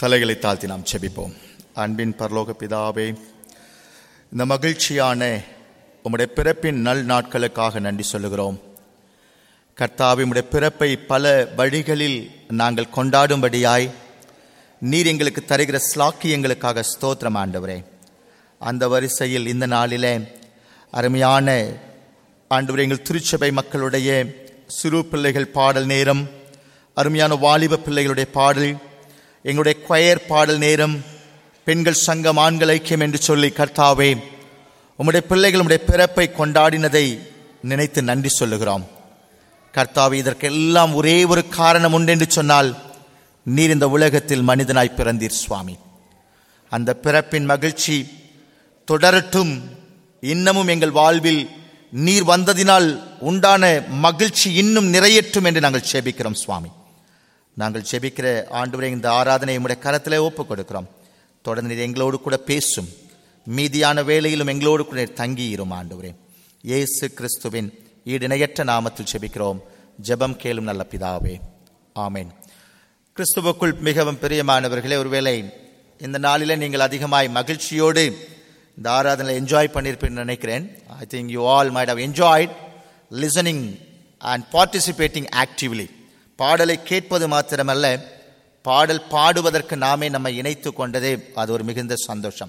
தலைகளை தாழ்த்தி நாம் செபிப்போம் அன்பின் பரலோக பிதாவே இந்த மகிழ்ச்சியான உம்முடைய பிறப்பின் நல் நாட்களுக்காக நன்றி சொல்லுகிறோம் கர்த்தாவே உம்முடைய பிறப்பை பல வழிகளில் நாங்கள் கொண்டாடும்படியாய் நீர் எங்களுக்கு தருகிற ஸ்லாக்கியங்களுக்காக ஸ்தோத்திரம் ஆண்டவரே அந்த வரிசையில் இந்த நாளிலே அருமையான ஆண்டவரே எங்கள் திருச்சபை மக்களுடைய சிறு பிள்ளைகள் பாடல் நேரம் அருமையான வாலிப பிள்ளைகளுடைய பாடல் எங்களுடைய கொயர் பாடல் நேரம் பெண்கள் சங்கம் ஆண்கள் ஐக்கியம் என்று சொல்லி கர்த்தாவே உம்முடைய பிள்ளைகள் உம்முடைய பிறப்பை கொண்டாடினதை நினைத்து நன்றி சொல்லுகிறோம் கர்த்தாவே இதற்கெல்லாம் ஒரே ஒரு காரணம் உண்டு என்று சொன்னால் நீர் இந்த உலகத்தில் மனிதனாய் பிறந்தீர் சுவாமி அந்த பிறப்பின் மகிழ்ச்சி தொடரட்டும் இன்னமும் எங்கள் வாழ்வில் நீர் வந்ததினால் உண்டான மகிழ்ச்சி இன்னும் நிறையற்றும் என்று நாங்கள் செபிக்கிறோம் சுவாமி நாங்கள் செபிக்கிற ஆண்டு இந்த ஆராதனை உடைய கரத்திலே ஒப்புக் கொடுக்கிறோம் தொடர்ந்து நீர் எங்களோடு கூட பேசும் மீதியான வேலையிலும் எங்களோடு கூட நீர் தங்கியிரும் ஆண்டவரே இயேசு கிறிஸ்துவின் ஈடிணையற்ற நாமத்தில் செபிக்கிறோம் ஜெபம் கேளும் நல்ல பிதாவே ஆமேன் கிறிஸ்துவுக்குள் மிகவும் பிரியமானவர்களே ஒருவேளை இந்த நாளில் நீங்கள் அதிகமாய் மகிழ்ச்சியோடு இந்த ஆராதனை என்ஜாய் பண்ணியிருப்பேன்னு நினைக்கிறேன் I think you all might have enjoyed listening and participating actively பாடலை கேட்பது மாத்திரமல்ல பாடல் பாடுவதற்கு நாமே நம்மை இணைத்து கொண்டதே அது ஒரு மிகுந்த சந்தோஷம்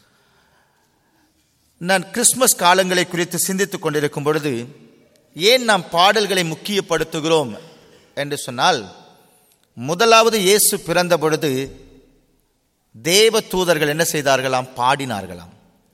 நான் கிறிஸ்மஸ் காலங்களை குறித்து சிந்தித்துக் கொண்டிருக்கும் பொழுது ஏன் நாம் பாடல்களை முக்கியப்படுத்துகிறோம் என்று சொன்னால் முதலாவது இயேசு பிறந்த பொழுது தேவ தூதர்கள் என்ன செய்தார்களாம் பாடினார்களாம்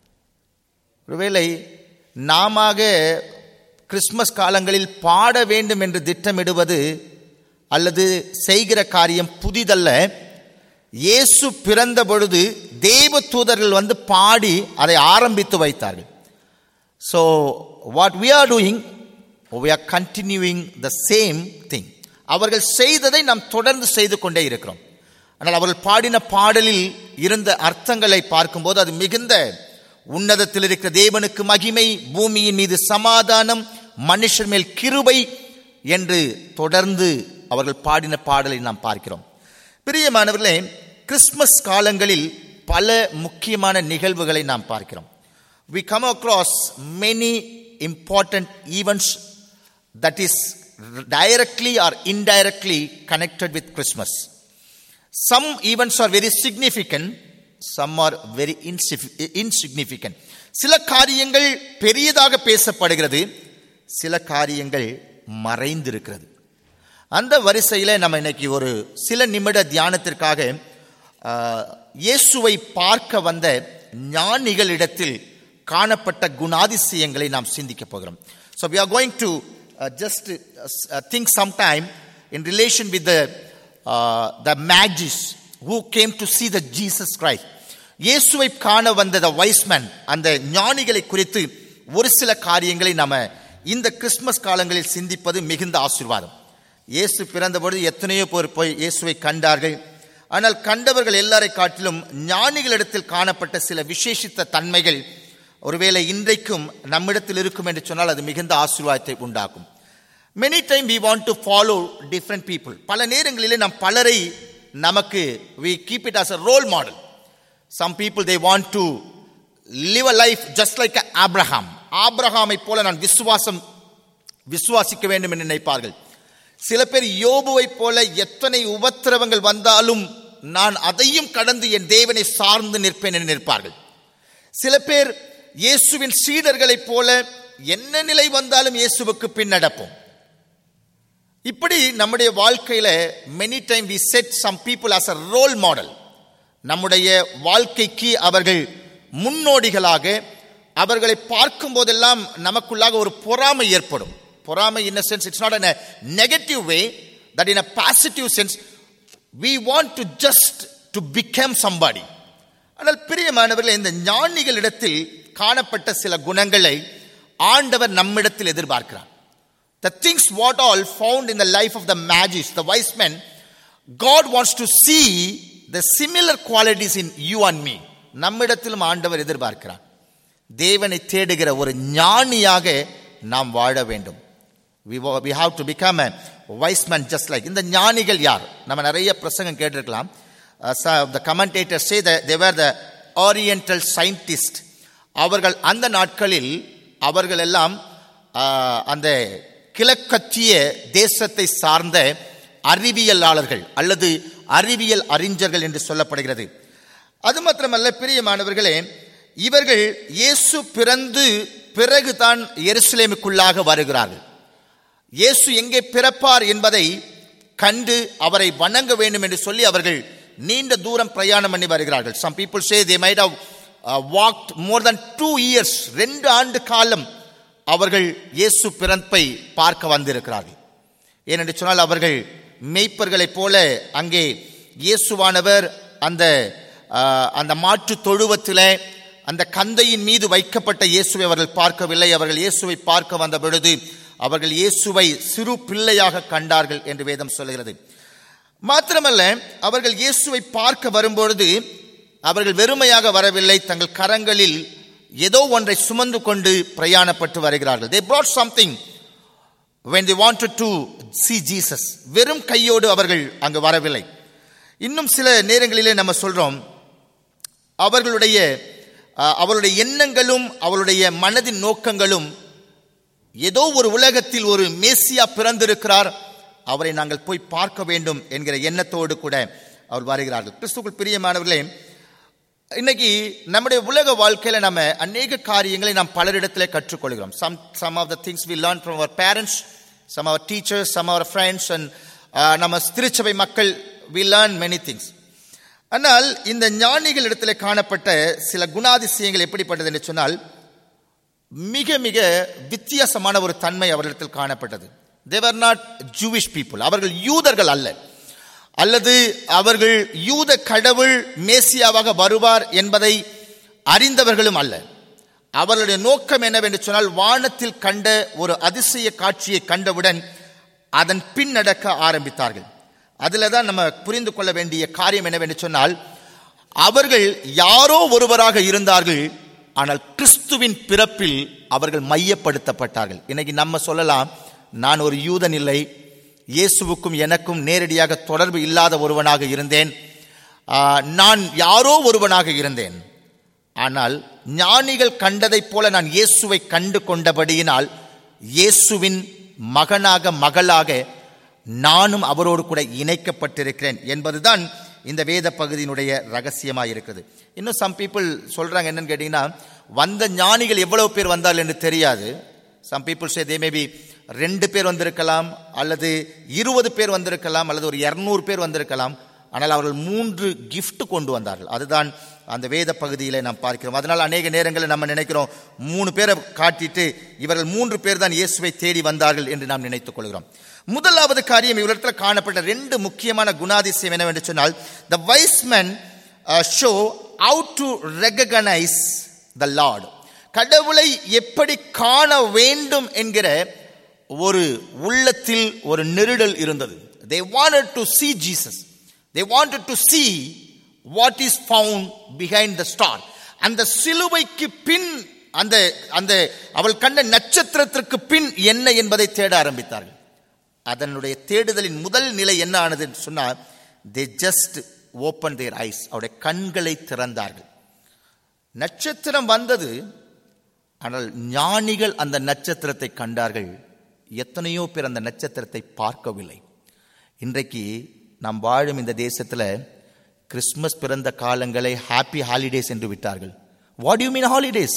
ஒருவேளை நாம கிறிஸ்மஸ் காலங்களில் பாட வேண்டும் என்று திட்டமிடுவது அல்லது செய்கிற காரியம் புதிதல்ல இயேசு பிறந்த பொழுது தேவ தூதர்கள் வந்து பாடி அதை ஆரம்பித்து வைத்தார்கள் so what we are doing we are continuing the same thing அவர்கள் செய்ததை நாம் தொடர்ந்து செய்து கொண்டே இருக்கிறோம் ஆனால் அவர்கள் பாடின பாடலில் இருந்த அர்த்தங்களை பார்க்கும்போது அது மிகுந்த உன்னதத்தில் இருக்கிற தேவனுக்கு மகிமை பூமியின் மீது சமாதானம் மனுஷர் மேல் கிருபை என்று தொடர்ந்து அவர்கள் பாடின பாடலை நாம் பார்க்கிறோம் பிரியமானவர்களே கிறிஸ்மஸ் காலங்களில் பல முக்கியமான நிகழ்வுகளை நாம் பார்க்கிறோம் we come across many important events that is directly or indirectly connected with Christmas some events are very significant some are very insignificant சில காரியங்கள் பெரியதாக பேசப்படுகிறது சில காரியங்கள் மறைந்திருக்கிறது அந்த வரிசையில் நம்ம இன்னைக்கு ஒரு சில நிமிட தியானத்திற்காக இயேசுவை பார்க்க வந்த ஞானிகளிடத்தில் காணப்பட்ட குணாதிசயங்களை நாம் சிந்திக்க போகிறோம் so we are going to just think some time in relation with the the magis who came to see the Jesus Christ இயேசுவை காண வந்த த வைஸ்மேன் அந்த ஞானிகளை குறித்து ஒரு சில காரியங்களை நாம இந்த கிறிஸ்மஸ் காலங்களில் சிந்திப்பது மிகுந்த ஆசீர்வாதம் இயேசு பிறந்தபொழுது எத்தனையோ பேர் போய் இயேசுவை கண்டார்கள் ஆனால் கண்டவர்கள் எல்லாரை காட்டிலும் ஞானிகளிடத்தில் காணப்பட்ட சில விசேஷித்த தன்மைகள் ஒருவேளை இன்றைக்கும் நம்மிடத்தில் இருக்கும் என்று சொன்னால் அது மிகுந்த ஆசீர்வாதத்தை உண்டாக்கும் many time we want to follow different people பல நேரங்களிலே நாம் பலரை நமக்கு we keep it as a role model some people they want to live a life just like Abraham ஆப்ரஹாமை போல நான் விசுவாசம் விசுவாசிக்க வேண்டும் என்று நினைப்பார்கள் சில பேர் யோபுவை போல எத்தனை உபத்திரவங்கள் வந்தாலும் நான் அதையும் கடந்து என் தேவனை சார்ந்து நிற்பேன் என்று நிற்பார்கள் சில பேர் இயேசுவின் சீடர்களைப் போல என்ன நிலை வந்தாலும் இயேசுவுக்கு பின் நடப்போம் இப்படி நம்முடைய வாழ்க்கையில many time we set some people as a role model நம்முடைய வாழ்க்கைக்கு அவர்கள் முன்னோடிகளாக அவர்களை பார்க்கும் போதெல்லாம் நமக்குள்ளாக ஒரு பொறாமை ஏற்படும் பொறாமை in sense it's not a negative way that in a positive sense we want to just to become somebody ஆனால் பிரியமானவர்கள் இந்த ஞானிகளிடத்தில் காணப்பட்ட சில குணங்களை ஆண்டவர் நம்மிடத்தில் எதிர்பார்க்கிறார் The things what all found in the life of the Magis, the wise men, God wants to see the similar qualities in you and me. நம்மிடத்திலும் ஆண்டவர் எதிர்பார்க்கிறார் தேவனை தேடுகிற ஒரு ஞானியாக நாம் வாழ வேண்டும் we wa- we have to become a wise man just like இந்த ஞானிகள் யார் நம்ம நிறைய பிரசங்கம் கேட்டிருக்கலாம் uh, some of the commentators say that they were the oriental scientists அவர்கள் அந்த நாட்களில் அவர்கள் எல்லாம் ஆஹ், அந்த கிழக்கத்திய தேசத்தை சார்ந்த அறிவியலாளர்கள் அல்லது அறிவியல் அறிஞர்கள் என்று சொல்லப்படுகிறது அது மாத்திரமல்ல பிரியமானவர்களே இவர்கள் இயேசு பிறந்து பிறகுதான் எருசலேமுக்குள்ளாக வருகிறார்கள் இயேசு எங்கே பிறப்பார் என்பதை கண்டு அவரை வணங்க வேண்டும் என்று சொல்லி அவர்கள் நீண்ட தூரம் பிரயாணம் பண்ணி வருகிறார்கள் some people say they might have walked more than two years ரெண்டு ஆண்டு காலம் அவர்கள் இயேசு பிறப்பை பார்க்க வந்திருக்கிறார்கள் ஏனென்று சொன்னால் அவர்கள் மெய்ப்பர்களைப் போல அங்கே இயேசுவானவர் அந்த ஆஹ், அந்த மாற்று தொழுவத்திலே அந்த கந்தையின் மீது வைக்கப்பட்ட இயேசுவை அவர்கள் பார்க்கவில்லை அவர்கள் இயேசுவை பார்க்க வந்த பொழுது அவர்கள் இயேசுவை சிறு பிள்ளையாக கண்டார்கள் என்று வேதம் சொல்கிறது மாத்திரமல்ல அவர்கள் இயேசுவை பார்க்க வரும்பொழுது அவர்கள் வெறுமையாக வரவில்லை தங்கள் கரங்களில் ஏதோ ஒன்றை சுமந்து கொண்டு பிரயாணப்பட்டு வருகிறார்கள் they brought something when they wanted to see Jesus வெறும் கையோடு அவர்கள் அங்கு வரவில்லை இன்னும் சில நேரங்களிலே நம்ம சொல்றோம் அவர்களுடைய அஹ், அவருடைய எண்ணங்களும் அவருடைய மனதின் நோக்கங்களும் ஏதோ ஒரு உலகத்தில் ஒரு மேசியா பிறந்திருக்கிறார் அவரை நாங்கள் போய் பார்க்க வேண்டும் என்கிற எண்ணத்தோடு கூட அவர் வருகிறார்கள் கிறிஸ்துக்குள் பிரியமானவர்களே இன்னைக்கு நம்முடைய உலக வாழ்க்கையில நம்ம அநேக காரியங்களை நாம் பலரிடத்திலே கற்றுக்கொள்கிறோம் some some of the things we learn from our parents some our teachers some our friends and நம்ம திருச்சபை மக்கள் வி லேர்ன் மெனி திங்ஸ் ஆனால் இந்த ஞானிகள் இடத்துல காணப்பட்ட சில குணாதிசயங்கள் எப்படிப்பட்டது என்று சொன்னால் மிக மிக வித்தியாசமான ஒரு தன்மை அவர்களிடத்தில் காணப்பட்டது தேவர் நாட் ஜூவிஷ் பீப்புள் அவர்கள் யூதர்கள் அல்ல அல்லது அவர்கள் யூத கடவுள் மேசியாவாக வருவார் என்பதை அறிந்தவர்களும் அல்ல அவர்களுடைய நோக்கம் என்னவென்று சொன்னால் வானத்தில் கண்ட ஒரு அதிசய காட்சியை கண்டவுடன் அதன் பின் நடக்க ஆரம்பித்தார்கள் அதில் தான் நம்ம புரிந்து கொள்ள வேண்டிய காரியம் என்னவென்று சொன்னால் அவர்கள் யாரோ ஒருவராக இருந்தார்கள் ஆனால் கிறிஸ்துவின் பிறப்பில் அவர்கள் மையப்படுத்தப்பட்டார்கள் இன்னைக்கு நம்ம சொல்லலாம் நான் ஒரு யூதன் இல்லை இயேசுவுக்கும் எனக்கும் நேரடியாக தொடர்பு இல்லாத ஒருவனாக இருந்தேன் ஆ, நான் யாரோ ஒருவனாக இருந்தேன் ஆனால் ஞானிகள் கண்டதைப் போல நான் இயேசுவை கண்டு கொண்டபடியினால் இயேசுவின் மகனாக மகளாக நானும் அவரோடு கூட இணைக்கப்பட்டிருக்கிறேன் என்பதுதான் இந்த வேத பகுதியினுடைய ரகசியமாக இருக்குது இன்னும் சம் பீப்புள் சொல்றாங்க என்னன்னு கேட்டிங்கன்னா வந்த ஞானிகள் எவ்வளவு பேர் வந்தார்கள் என்று தெரியாது some people say they maybe ரெண்டு பேர் வந்திருக்கலாம் அல்லது இருபது பேர் வந்திருக்கலாம் அல்லது ஒரு இரநூறு பேர் வந்திருக்கலாம் ஆனால் அவர்கள் மூன்று gift கொண்டு வந்தார்கள் அதுதான் அந்த வேத பகுதியிலே நாம் பார்க்கிறோம் அதனால் அநேக நேரங்களில் நம்ம நினைக்கிறோம் மூணு பேரை காட்டிட்டு இவர்கள் மூன்று பேர் தான் இயேசுவை தேடி வந்தார்கள் என்று நாம் நினைத்துக் கொள்கிறோம் முதலாவது காரியம் இவரிடத்தில் காணப்பட்ட ரெண்டு முக்கியமான குணாதிசயம் என்னவென்று சொன்னால் the wise men show how to recognise the lord கடவுளை எப்படி காண வேண்டும் என்கிற ஒரு உள்ளத்தில் ஒரு நெருடல் இருந்தது they wanted to see Jesus they wanted to see what is found behind the star அந்த சிலுவைக்கு பின் அந்த அந்த அவள் கண்ட நட்சத்திரத்திற்கு பின் என்ன என்பதை தேட ஆரம்பித்தார்கள் அதனுடைய தேடுதலின் முதல் நிலை என்ன ஆனது சொன்னால் they just open their eyes அவருடைய கண்களை திறந்தார்கள் நட்சத்திரம் வந்தது ஆனால் ஞானிகள் அந்த நட்சத்திரத்தை கண்டார்கள் எத்தனையோ பேர் அந்த நட்சத்திரத்தை பார்க்கவில்லை இன்றைக்கு நாம் வாழும் இந்த தேசத்தில் கிறிஸ்மஸ் பிறந்த காலங்களை ஹாப்பி ஹாலிடேஸ் என்று விட்டார்கள் வாட் யூ மீன் ஹாலிடேஸ்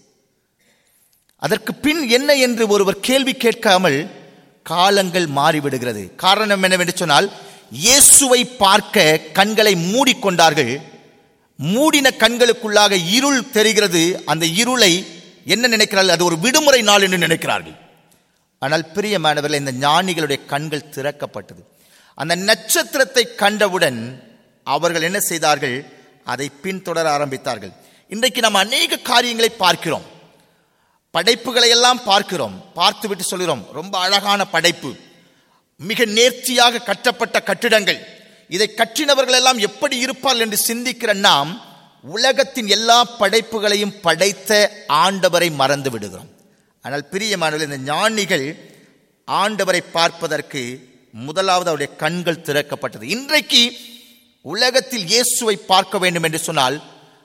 அதற்கு பின் என்ன என்று ஒருவர் கேள்வி கேட்காமல் காலங்கள் மாறிவிடுகிறது காரணம் என்னவென்று சொன்னால் இயேசுவை பார்க்க கண்களை மூடிக்கொண்டார்கள் மூடின கண்களுக்குள்ளாக இருள் தெரிகிறது அந்த இருளை என்ன நினைக்கிறார்கள் அது ஒரு விடுமுறை நாள் என்று நினைக்கிறார்கள் ஆனால் பிரியமானவர்கள் இந்த ஞானிகளுடைய கண்கள் திறக்கப்பட்டது அந்த நட்சத்திரத்தை கண்டவுடன் அவர்கள் என்ன செய்தார்கள் அதை பின்தொடர ஆரம்பித்தார்கள் இன்றைக்கு நாம் அநேக காரியங்களை பார்க்கிறோம் படைப்புகளை எல்லாம் பார்க்கிறோம் பார்த்துவிட்டு சொல்கிறோம் ரொம்ப அழகான படைப்பு மிக நேர்த்தியாக கட்டப்பட்ட கட்டிடங்கள் இதை கட்டினவர்கள் எல்லாம் எப்படி இருப்பார்கள் என்று சிந்திக்கிற நாம் உலகத்தின் எல்லா படைப்புகளையும் படைத்த ஆண்டவரை மறந்து விடுகிறோம் ஆனால் பிரியமானவர்கள் இந்த ஞானிகள் ஆண்டவரை பார்ப்பதற்கு முதலாவது அவருடைய கண்கள் திறக்கப்பட்டது இன்றைக்கு உலகத்தில் இயேசுவை பார்க்க வேண்டும் என்று சொன்னால்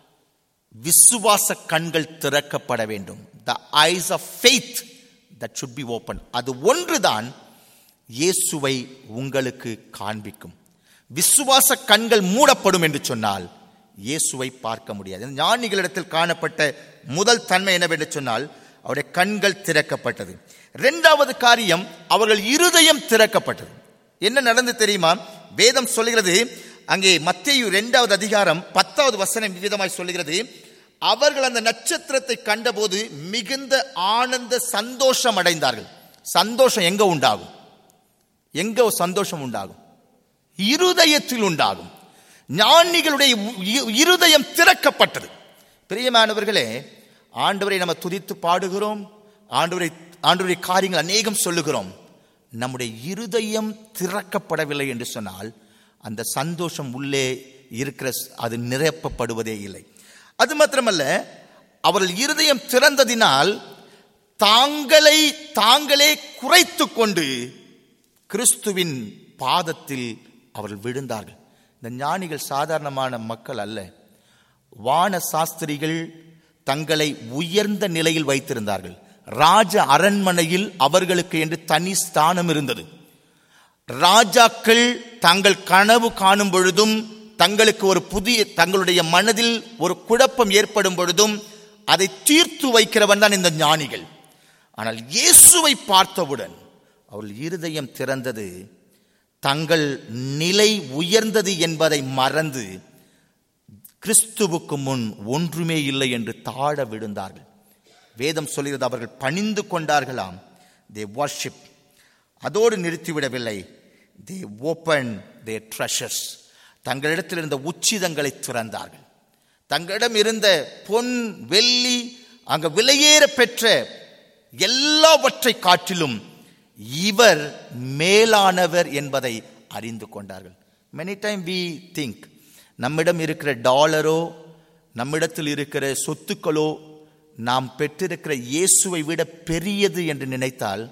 விசுவாச கண்கள் திறக்கப்பட வேண்டும் the eyes of faith that should be open அது ஒன்றுதான் இயேசுவை உங்களுக்கு காண்பிக்கும் விசுவாச கண்கள் மூடப்படும் என்று சொன்னால் இயேசுவை பார்க்க முடியாது இந்த ஞானிகளிடத்தில் காணப்பட்ட முதல் தன்மை என்னவென்று சொன்னால் அவருடைய கண்கள் திறக்கப்பட்டது இரண்டாவது காரியம் அவர்கள் இருதயம் திறக்கப்பட்டது என்ன நடந்து தெரியுமா வேதம் சொல்லுகிறது அங்கே மத்தேயு இரண்டாவது அதிகாரம் பத்தாவது வசனம் விதமாய் சொல்லுகிறது அவர்கள் அந்த நட்சத்திரத்தை கண்டபோது மிகுந்த ஆனந்த சந்தோஷம் அடைந்தார்கள் சந்தோஷம் எங்க உண்டாகும் எங்க சந்தோஷம் உண்டாகும் இருதயத்தில் உண்டாகும் ஞானிகளுடைய இ- இருதயம் திறக்கப்பட்டது பிரியமானவர்களே ஆண்டவரை நம்ம துதித்து பாடுகிறோம் ஆண்டவரை ஆண்டவரை காரியங்கள் அநேகம் சொல்லுகிறோம் நம்முடைய இருதயம் திறக்கப்படவில்லை என்று சொன்னால் அந்த சந்தோஷம் உள்ளே இருக்கிற ஸ்- அது நிரப்பப்படுவதே இல்லை அது மாத்திரமல்ல அவர்கள் இருதயம் திறந்ததினால் தாங்களை தாங்களே குறைத்து கொண்டு கிறிஸ்துவின் பாதத்தில் அவர்கள் விழுந்தார்கள் இந்த ஞானிகள் சாதாரணமான மக்கள் அல்ல வான சாஸ்திரிகள் தங்களை உயர்ந்த நிலையில் வைத்திருந்தார்கள் ராஜ அரண்மனையில் அவர்களுக்கு என்று தனி ஸ்தானம் இருந்தது ராஜாக்கள் தங்கள் கனவு காணும் பொழுதும் தங்களுக்கு ஒரு புதிய தங்களுடைய மனதில் ஒரு குழப்பம் ஏற்படும் பொழுதும் அதை தீர்த்து வைக்கிறவன் தான் இந்த ஞானிகள் ஆனால் இயேசுவை பார்த்தவுடன் அவர்கள் இருதயம் திறந்தது தங்கள் நிலை உயர்ந்தது என்பதை மறந்து கிறிஸ்துவுக்கு முன் ஒன்றுமே இல்லை என்று தாழ விழுந்தார்கள் வேதம் சொல்கிறது அவர்கள் பணிந்து கொண்டார்களாம் தே worship அதோடு நிறுத்திவிடவில்லை தே ஓப்பன் தே ட்ரெஷர்ஸ் தங்களிடத்தில் இருந்த உச்சிதங்களை திறந்தார்கள் தங்களிடம் இருந்த பொன் வெள்ளி அங்க விலையேற பெற்ற எல்லாவற்றை காட்டிலும் இவர் மேலானவர் என்பதை அறிந்து கொண்டார்கள் மெனி டைம் வி திங்க் நம்மிடம் இருக்கிற டாலரோ நம்மிடத்தில் இருக்கிற சொத்துக்களோ நாம் பெற்றிருக்கிற இயேசுவை விட பெரியது என்று நினைத்தால்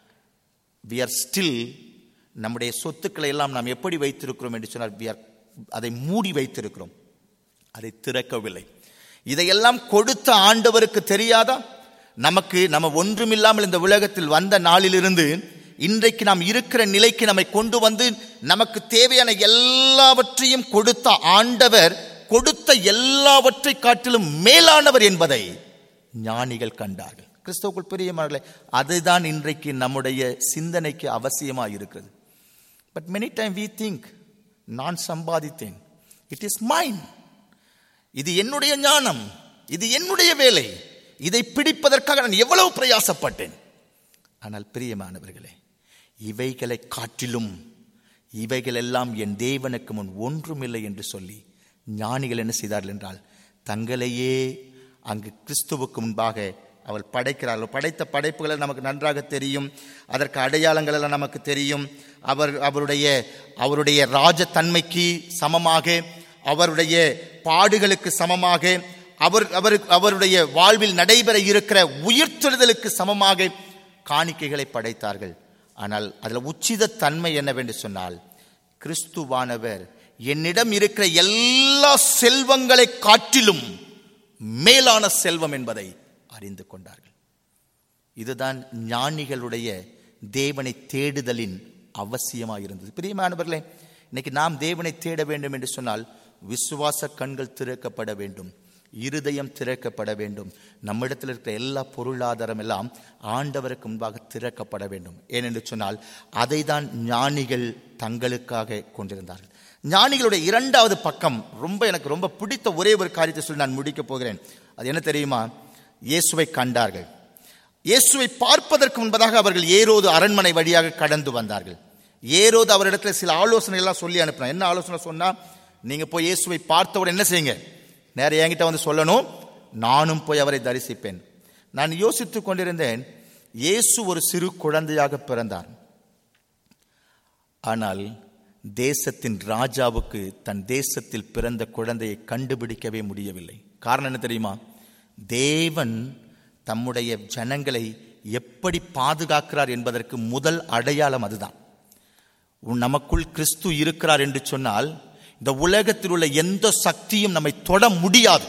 we are ஸ்டில் நம்முடைய சொத்துக்களை எல்லாம் நாம் எப்படி வைத்திருக்கிறோம் என்று சொன்னால் we are அதை மூடி வைத்திருக்கிறோம் அதை திறக்கவில்லை இதையெல்லாம் கொடுத்த ஆண்டவருக்கு தெரியாதா நமக்கு நம்ம ஒன்றுமில்லாமல் இந்த உலகத்தில் வந்த நாளிலிருந்து இன்றைக்கு நாம் இருக்கிற நிலைக்கு நம்மை கொண்டு வந்து நமக்கு தேவையான எல்லாவற்றையும் கொடுத்த ஆண்டவர் கொடுத்த எல்லாவற்றை காட்டிலும் மேலானவர் என்பதை ஞானிகள் கண்டார்கள் கிறிஸ்தவுக்குள் பிரியமானங்களே அதுதான் இன்றைக்கு நம்முடைய சிந்தனைக்கு அவசியமாக இருக்கிறது but many time we think நான் சம்பாதித்தேன் இட் இஸ் மைன் இது என்னுடைய ஞானம் இது என்னுடைய வேலை இதை பிடிப்பதற்காக நான் எவ்வளவு பிரயாசப்பட்டேன் ஆனால் பிரியமானவர்களே இவைகளை காட்டிலும் இவைகள் எல்லாம் என் தேவனுக்கு முன் ஒன்றுமில்லை என்று சொல்லி ஞானிகள் என்ன செய்தார்கள் என்றால் தங்களையே அங்கு கிறிஸ்துவுக்கு முன்பாக அவள் படைக்கிறார்கள் படைத்த படைப்புகளை நமக்கு நன்றாக தெரியும் அதற்கு அடையாளங்கள் எல்லாம் நமக்கு தெரியும் அவர் அவருடைய அவருடைய ராஜத்தன்மைக்கு சமமாக அவருடைய பாடுகளுக்கு சமமாக அவர் அவர் அவருடைய வாழ்வில் நடைபெற இருக்கிற உயிர்த்தெழுதலுக்கு சமமாக காணிக்கைகளை படைத்தார்கள் ஆனால் அதில் உச்சித தன்மை என்னவென்று சொன்னால் கிறிஸ்துவானவர் என்னிடம் இருக்கிற எல்லா செல்வங்களை காட்டிலும் மேலான செல்வம் என்பதை அறிந்து கொண்டார்கள் இதுதான் ஞானிகளுடைய தேவனை தேடுதலின் அவசியமாக இருந்தது பிரியமானவர்களே இன்னைக்கு நாம் தேவனை தேட வேண்டும் என்று சொன்னால் விசுவாச கண்கள் திறக்கப்பட வேண்டும் இருதயம் திறக்கப்பட வேண்டும் நம்மிடத்தில் இருக்கிற எல்லா பொருளாதாரம் எல்லாம் ஆண்டவருக்கு முன்பாக திறக்கப்பட வேண்டும் ஏனென்று சொன்னால் அதை தான் ஞானிகள் தங்களுக்காக கொண்டிருந்தார்கள் ஞானிகளுடைய இரண்டாவது பக்கம் ரொம்ப எனக்கு ரொம்ப பிடித்த ஒரே ஒரு காரியத்தை சொல்லி நான் முடிக்கப் போகிறேன் அது என்ன தெரியுமா இயேசுவை கண்டார்கள் இயேசுவை பார்ப்பதற்கு முன்பதாக அவர்கள் ஏரோது அரண்மனை வழியாக கடந்து வந்தார்கள் ஏரோது அவரிடத்துல சில ஆலோசனை எல்லாம் சொல்லி அனுப்பினார் என்ன ஆலோசனை சொன்னா நீங்க போய் இயேசுவை பார்த்தவுடன் என்ன செய்யுங்க நேர என்கிட்ட வந்து சொல்லணும் நானும் போய் அவரை தரிசிப்பேன் நான் யோசித்துக் கொண்டிருந்தேன் இயேசு ஒரு சிறு குழந்தையாக பிறந்தார் ஆனால் தேசத்தின் ராஜாவுக்கு தன் தேசத்தில் பிறந்த குழந்தையை கண்டுபிடிக்கவே முடியவில்லை காரணம் என்ன தெரியுமா தேவன் தம்முடைய ஜனங்களை எப்படி பாதுகாக்கிறார் என்பதற்கு முதல் அடையாளம் அதுதான் உன் நமக்குள் கிறிஸ்து இருக்கிறார் என்று சொன்னால் இந்த உலகத்தில் உள்ள எந்த சக்தியும் நம்மை தொட முடியாது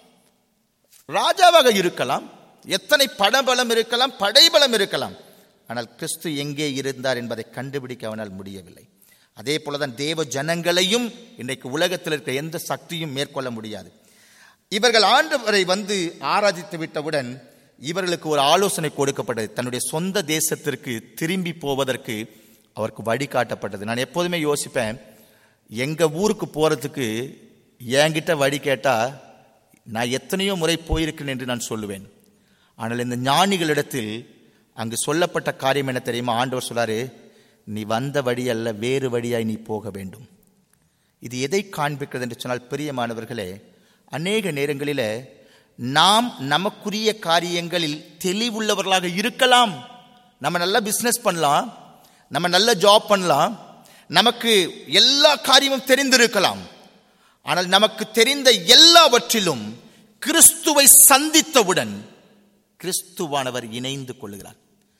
ராஜாவாக இருக்கலாம் எத்தனை படபலம் இருக்கலாம் படைபலம் இருக்கலாம் ஆனால் கிறிஸ்து எங்கே இருந்தார் என்பதை கண்டுபிடிக்க அவனால் முடியவில்லை அதே போலதான் தேவ ஜனங்களையும் இன்றைக்கு உலகத்தில் இருக்கிற எந்த சக்தியும் மேற்கொள்ள முடியாது இவர்கள் ஆண்டவரை வந்து ஆராதித்து விட்டவுடன் இவர்களுக்கு ஒரு ஆலோசனை கொடுக்கப்பட்டது தன்னுடைய சொந்த தேசத்திற்கு திரும்பி போவதற்கு அவருக்கு வழிகாட்டப்பட்டது நான் எப்போதுமே யோசிப்பேன் எங்க ஊருக்கு போறதுக்கு என்கிட்ட வழி கேட்டா நான் எத்தனையோ முறை போயிருக்கேன் என்று நான் சொல்லுவேன் ஆனால் இந்த ஞானிகளிடத்தில் அங்கு சொல்லப்பட்ட காரியம் என்ன தெரியுமா ஆண்டவர் சொல்லாரு நீ வந்த வழி அல்ல வேறு வழியாய் நீ போக வேண்டும் இது எதை காண்பிக்கிறது என்று சொன்னால் பிரியமானவர்களே அநேக நேரங்களில் நாம் நமக்குரிய காரியங்களில் தெளிவுள்ளவர்களாக இருக்கலாம் நம்ம நல்லா பிஸ்னஸ் பண்ணலாம் நம்ம நல்ல ஜாப் பண்ணலாம் நமக்கு எல்லா காரியமும் தெரிந்திருக்கலாம் ஆனால் நமக்கு தெரிந்த எல்லாவற்றிலும் கிறிஸ்துவை சந்தித்தவுடன் கிறிஸ்துவானவர் இணைந்து கொள்ளுகிறார்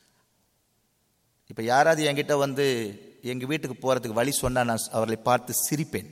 இப்ப யாராவது என்கிட்ட வந்து எங்க வீட்டுக்கு போறதுக்கு வழி சொன்னா நான் அவர்களை பார்த்து சிரிப்பேன்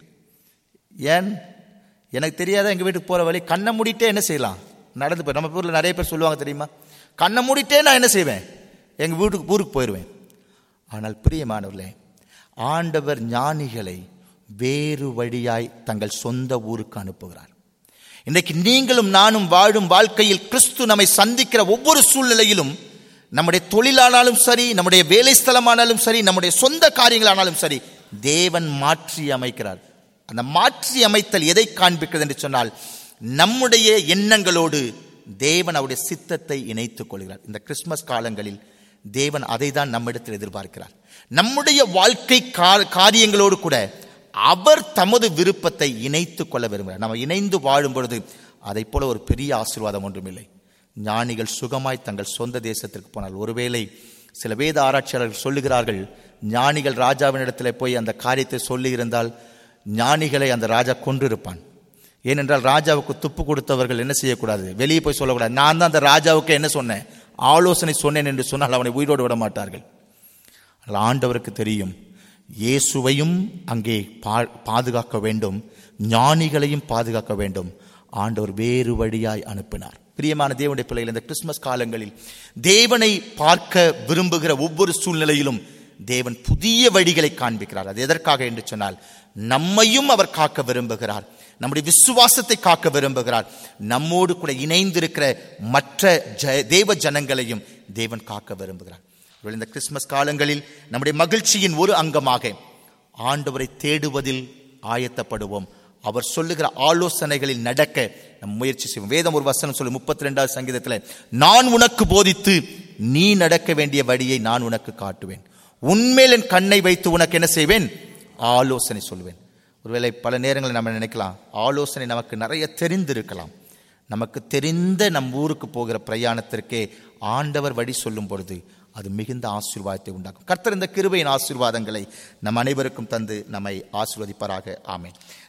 ஏன் எனக்கு தெரியாத எங்க வீட்டுக்கு போற வழி கண்ணை மூடிட்டே என்ன செய்யலாம் நடந்து போய் நம்ம ஊர்ல நிறைய பேர் சொல்லுவாங்க தெரியுமா கண்ணை மூடிட்டே நான் என்ன செய்வேன் எங்க வீட்டுக்கு ஊருக்கு போயிடுவேன் ஆனால் பிரியமானவர்களே ஆண்டவர் ஞானிகளை வேறு வழியாய் தங்கள் சொந்த ஊருக்கு அனுப்புகிறார் இன்றைக்கு நீங்களும் நானும் வாழும் வாழ்க்கையில் கிறிஸ்து நம்மை சந்திக்கிற ஒவ்வொரு சூழ்நிலையிலும் நம்முடைய தொழிலானாலும் சரி நம்முடைய வேலை ஸ்தலமானாலும் சரி நம்முடைய சொந்த காரியங்களானாலும் சரி தேவன் மாற்றி அமைக்கிறார் அந்த மாற்றி அமைத்தல் எதை காண்பிக்கிறது என்று சொன்னால் நம்முடைய எண்ணங்களோடு தேவன் அவருடைய சித்தத்தை இணைத்துக் கொள்கிறார் இந்த கிறிஸ்துமஸ் காலங்களில் தேவன் அதை தான் நம்மிடத்தில் எதிர்பார்க்கிறார் நம்முடைய வாழ்க்கை கா- காரியங்களோடு கூட அவர் தமது விருப்பத்தை இணைத்துக் கொள்ள விரும்புகிறார் நம்ம இணைந்து வாழும் பொழுது அதை போல ஒரு பெரிய ஆசீர்வாதம் ஒன்றுமில்லை ஞானிகள் சுகமாய் தங்கள் சொந்த தேசத்திற்கு போனால் ஒருவேளை சில வேத ஆராய்ச்சியாளர்கள் சொல்லுகிறார்கள் ஞானிகள் ராஜாவினிடத்தில் போய் அந்த காரியத்தை சொல்லியிருந்தால் ஞானிகளை அந்த ராஜா கொன்றிருப்பான் ஏனென்றால் ராஜாவுக்கு துப்பு கொடுத்தவர்கள் என்ன செய்யக்கூடாது வெளியே போய் சொல்லக்கூடாது நான் தான் அந்த ராஜாவுக்கு என்ன சொன்னேன் ஆலோசனை சொன்னேன் என்று சொன்னால் அவனை உயிரோடு விட மாட்டார்கள் ஆனால் ஆண்டவருக்கு தெரியும் இயேசுவையும் அங்கே பா- பாதுகாக்க வேண்டும் ஞானிகளையும் பாதுகாக்க வேண்டும் ஆண்டவர் வேறு வழியாய் அனுப்பினார் பிரியமான தேவனுடைய பிள்ளைகள் இந்த கிறிஸ்துமஸ் காலங்களில் தேவனை பார்க்க விரும்புகிற ஒவ்வொரு சூழ்நிலையிலும் தேவன் புதிய வழிகளை காண்பிக்கிறார் அது எதற்காக என்று சொன்னால் நம்மையும் அவர் காக்க விரும்புகிறார் நம்முடைய விசுவாசத்தை காக்க விரும்புகிறார் நம்மோடு கூட இணைந்திருக்கிற மற்ற ஜ- தேவ ஜனங்களையும் தேவன் காக்க விரும்புகிறார் ஒருவேளை இந்த கிறிஸ்துமஸ் காலங்களில் நம்முடைய மகிழ்ச்சியின் ஒரு அங்கமாக ஆண்டவரை தேடுவதில் ஆயத்தப்படுவோம் அவர் சொல்லுகிற ஆலோசனைகளில் நடக்க நம் முயற்சி செய்வோம் வேதம் ஒரு வசனம் சொல்லு முப்பத்தி ரெண்டாவது சங்கீதத்தில் நான் உனக்கு போதித்து நீ நடக்க வேண்டிய வழியை நான் உனக்கு காட்டுவேன் உன்மேல் என் கண்ணை வைத்து உனக்கு என்ன செய்வேன் ஆலோசனை சொல்வேன் ஒருவேளை பல நேரங்களில் நம்ம நினைக்கலாம் ஆலோசனை நமக்கு நிறைய தெரிந்திருக்கலாம் நமக்கு தெரிந்த நம் ஊருக்கு போகிற பிரயாணத்திற்கே ஆண்டவர் வழி சொல்லும் பொழுது அது மிகுந்த ஆசீர்வாதத்தை உண்டாக்கும் கர்த்தர் இந்த கிருபையின் ஆசீர்வாதங்களை நம் அனைவருக்கும் தந்து நம்மை ஆசீர்வதிப்பாராக ஆமென்